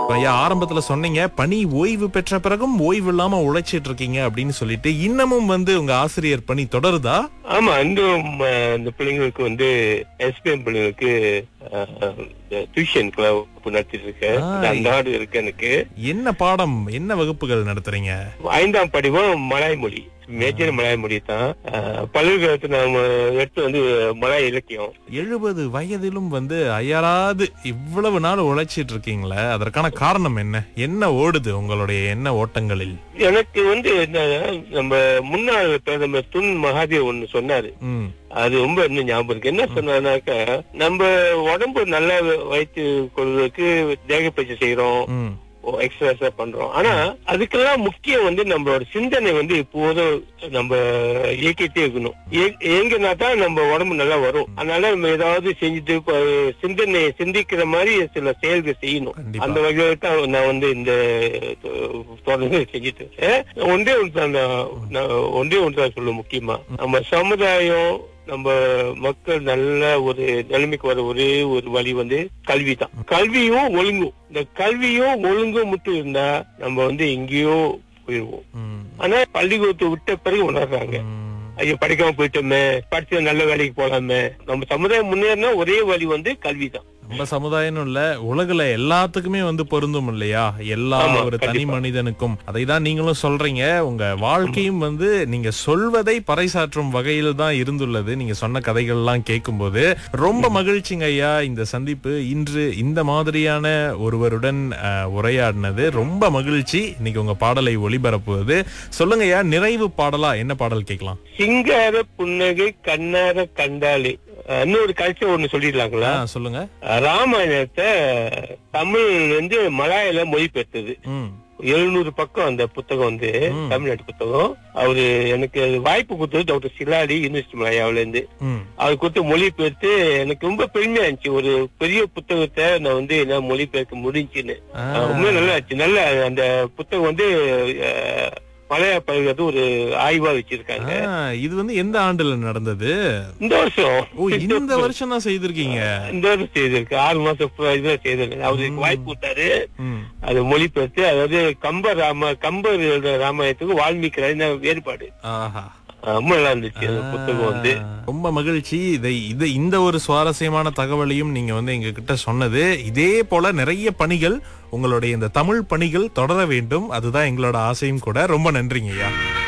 இப்ப ஐயா ஆரம்பத்துல சொன்னீங்க பணி ஓய்வு பெற்ற பிறகும் ஓய்வு இல்லாம உழைச்சிட்டு இருக்கீங்க அப்படின்னு சொல்லிட்டு இன்னமும் வந்து உங்க ஆசிரியர் பணி தொடருதா ஆமா இன்னும் அஹ், இந்த பிள்ளைங்களுக்கு வந்து எஸ்பிஎம் பிள்ளைங்களுக்கு டியூஷன் கிளப் நடத்திட்டு இருக்கேன் ஆ. அந்த நாடு இருக்கு எனக்கு என்ன பாடம் என்ன வகுப்புகள் நடத்துறீங்க ஐந்தாம் படிவம் மலாய் மொழி மேஜர் மலாய் மொழி தான் அஹ், பல்கலைக்கழகத்துல நாம எடுத்து வந்து மலாய் இலக்கியம் எழுபது வயதிலும் வந்து அயராது இவ்வளவு நாள் உழைச்சிட்டு இருக்கீங்களே அதற்கான காரணம் என்ன என்ன ஓடுது உங்களுடைய என்ன ஓட்டங்களில் எனக்கு வந்து என்ன நம்ம முன்னாள் பிரதமர் துன் மகாதேவ் ஒண்ணு சொன்னாரு ம் அது ரொம்ப இன்னும் ஞாபகம் இருக்கு என்ன சொன்னாருனாக்க நம்ம உடம்பு நல்லா வைத்து கொள்வதற்கு தேக பயிற்சி செய்யறோம் ம் எக்ஸசைஸ் பண்றோம் ஆனா அதுக்கெல்லாம் முக்கியம் வந்து நம்மளோட சிந்தனை வந்து எப்போதும் நம்ம இயக்கிட்டே இருக்கணும் இய- இயங்கினா தான் நம்ம உடம்பு நல்லா வரும் அதனால நம்ம ஏதாவது செஞ்சுட்டு இப்ப சிந்தனை சிந்திக்கிற மாதிரி சில செயல்கள் செய்யணும் கண்டிப்பா. அந்த வகையில தான் நான் வந்து இந்த அஹ், தொடர்ந்து செஞ்சுட்டு இருக்கேன். ஒன்றே ஒன்று தான் நான் நான் ஒன்றே ஒன்று தான் சொல்ல முக்கியமா நம்ம சமுதாயம் நம்ம மக்கள் நல்ல ஒரு நிலைமைக்கு வர ஒரே ஒரு வழி வந்து கல்வி தான் கல்வியும் ஒழுங்கும் இந்த கல்வியும் ஒழுங்கும் மட்டும் இருந்தா நம்ம வந்து எங்கேயோ போயிடுவோம் ம் ஆனா பள்ளிக்கூடத்தை விட்ட பிறகு உணர்றாங்க ம். ஐயோ படிக்காம போயிட்டோமே படிச்சு நல்ல வேலைக்கு போலாமே நம்ம சமுதாயம் முன்னேறினா ஒரே வழி வந்து கல்வி தான் நம்ம சமுதாயம் இல்ல உலகுல எல்லாத்துக்குமே வந்து பொருந்தும் இல்லையா எல்லா ஆமா, ஒரு தனி கண்டிப்பா. மனிதனுக்கும் அதை தான் நீங்களும் சொல்றீங்க உங்க வாழ்க்கையும் வந்து நீங்க சொல்வதை பறைசாற்றும் வகையில் தான் இருந்துள்ளது நீங்க சொன்ன கதைகள் எல்லாம் கேட்கும்போது ரொம்ப மகிழ்ச்சிங்க ஐயா இந்த சந்திப்பு இன்று இந்த மாதிரியான ஒருவருடன் அஹ், உரையாடினது ரொம்ப மகிழ்ச்சி இன்னைக்கு உங்க பாடலை ஒளிபரப்புவது சொல்லுங்க ஐயா நிறைவு பாடலா என்ன பாடல் கேட்கலாம் சிங்கார புன்னகை கண்ணார கண்டாலே அஹ் இன்னொரு கல்ச்சர் ஒண்ணு சொல்லிடலாங்களா ஆ, சொல்லுங்க ராமாயணத்தை தமிழ்ல இருந்து மலாயில மொழிபெயர்த்தது ம் எழுநூறு பக்கம் அந்த புத்தகம் வந்து ம். தமிழ்நாட்டு புத்தகம் அவரு எனக்கு வாய்ப்பு கொடுத்தது டாக்டர் சிலாடி யூனிவர்சிட்டி மலையாவில இருந்து ம் அவர் கொடுத்த மொழிபெயர்த்து எனக்கு ரொம்ப பெருமையா இருந்துச்சு ஒரு பெரிய புத்தகத்தை நான் வந்து என்ன மொழிபெயர்க்க முடிஞ்சுன்னு ஆ. ரொம்ப நல்லா இருந்துச்சு நல்ல அந்த புத்தகம் வந்து அஹ், மலையாள பல்கலை ஒரு ஆய்வா வச்சிருக்காங்க ஆ, இது வந்து எந்த ஆண்டுல நடந்தது இந்த வருஷம் ஓ இந்த வருஷம் தான் செய்திருக்கீங்க இந்த வருஷம் செய்திருக்கு ஆறு மாசம் full ஆ இதுல செய்திருக்கு அவருக்கு வாய்ப்பு கொடுத்தாரு ம். அது மொழிபெயர்த்து அதாவது கம்ப ராம கம்பர் எழுதுற ராமாயணத்துக்கு வால்மீகி ராமாயண வேறுபாடு ஆஹா ரொம்ப நல்லா இருந்துச்சு அந்த புத்தகம் வந்து ரொம்ப மகிழ்ச்சி இதை இது இந்த ஒரு சுவாரஸ்யமான தகவலையும் நீங்க வந்து எங்க கிட்ட சொன்னது இதே போல நிறைய பணிகள் உங்களுடைய இந்த தமிழ் பணிகள் தொடர வேண்டும் அதுதான் எங்களோட ஆசையும் கூட ரொம்ப நன்றிங்க ஐயா